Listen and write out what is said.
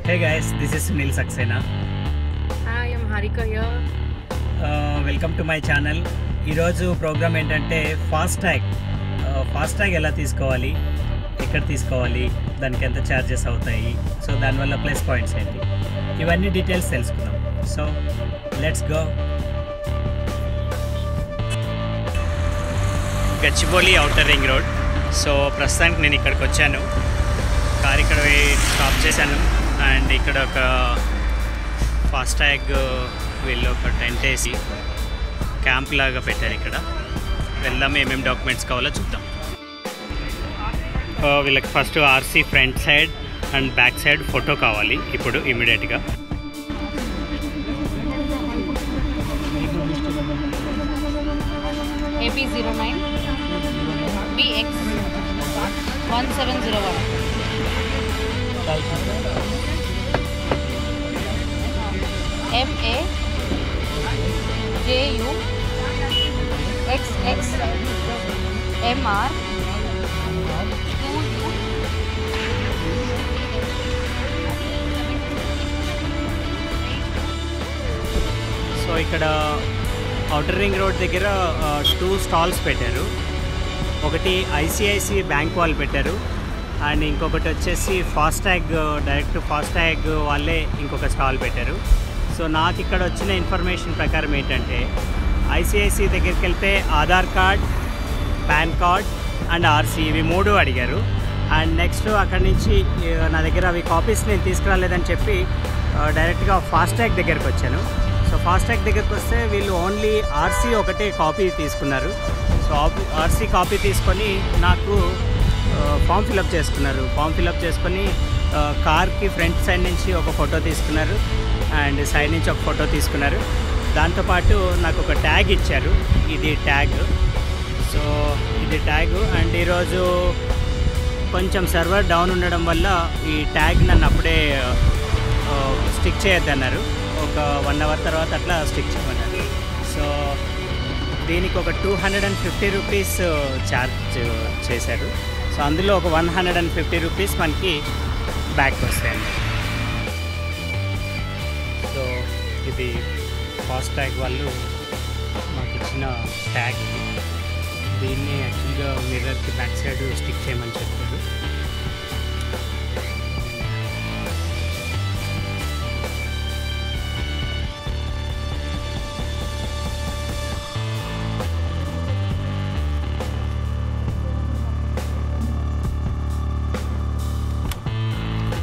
Hey guys, this is Sunil Saxena. Hi, I'm Harika here. Welcome to my channel ఈరోజు program ఏంటంటే FASTag FASTag ఎలా తీసుకోవాలి ఎక్కడ తీసుకోవాలి దానికి ఎంత ఛార్జెస్ అవుతాయి సో దానివల్ల ప్లస్ పాయింట్స్ ఏంటి ఇవన్నీ డీటెయిల్స్ తెలుసుకుందాం so let's go Gachibowli outer ring road so ప్రస్తుతానికి నేను ఇక్కడికి వచ్చాను కార్ ఇక్కడ స్టాప్ చేశాను అండ్ ఇక్కడ ఒక ఫాస్టాగ్ వీళ్ళు ఒక టెంట్ వేసి క్యాంప్ లాగా పెట్టారు ఇక్కడ వెళ్దాం ఏమేమి డాక్యుమెంట్స్ కావాలో చూద్దాం ఆ, వీళ్ళకి first RC front side and back side photo కావాలి ఇప్పుడు ఇమీడియట్గా AP09 BX 1701 MA JU XX MR 2U so ఇక్కడ అవుటర్ రింగ్ రోడ్ దగ్గర టూ స్టాల్స్ పెట్టారు ఒకటి ఐసిఐసి బ్యాంక్ వాళ్ళు పెట్టారు అండ్ ఇంకొకటి వచ్చేసి ఫాస్టాగ్ డైరెక్ట్ ఫాస్టాగ్ వాళ్ళే ఇంకొక స్టాల్ పెట్టారు సో నాకు ఇక్కడ వచ్చిన ఇన్ఫర్మేషన్ ప్రకారం ఏంటంటే ఐసిఐసి దగ్గరికి వెళ్తే Aadhaar card PAN card and RC ఇవి మూడు అడిగారు అండ్ నెక్స్ట్ అక్కడి నుంచి ఆ, నా దగ్గర అవి కాపీస్ నేను తీసుకురాలేదని చెప్పి ఆ, డైరెక్ట్గా ఫాస్టాగ్ దగ్గరికి వచ్చాను సో ఫాస్టాగ్ దగ్గరికి వస్తే వీళ్ళు ఓన్లీ ఆర్సీ ఒకటే కాపీ తీసుకున్నారు సో ఆర్సీ కాపీ తీసుకొని నాకు ఫామ్ ఫిలప్ చేసుకున్నారు ఫామ్ ఫిలప్ చేసుకొని ఆ, కార్కి ఫ్రంట్ సైడ్ నుంచి ఒక ఫోటో తీసుకున్నారు అండ్ సైడ్ నుంచి ఒక ఫోటో తీసుకున్నారు దాంతోపాటు నాకు ఒక ట్యాగ్ ఇచ్చారు ఇది ట్యాగ్ సో ఇది ట్యాగ్ అండ్ ఈరోజు కొంచెం సర్వర్ డౌన్ ఉండడం వల్ల ఈ ట్యాగ్ నన్ను అప్పుడే స్టిక్ చేయొద్దన్నారు ఒక వన్ అవర్ తర్వాత అట్లా స్టిక్ చేయమన్నారు సో దీనికి ఒక two hundred and fifty rupees charge చేశారు సో అందులో ఒక one hundred and fifty rupees మనకి బ్యాక్ వస్తాయండి సో ఇది ఫాస్ట్ ట్యాగ్ వాళ్ళు మాకు ఇచ్చిన ట్యాగ్ ఇది దీన్ని యాక్చువల్గా మిర్రర్కి బ్యాక్ సైడ్ స్టిక్ చేయమని చెప్పారు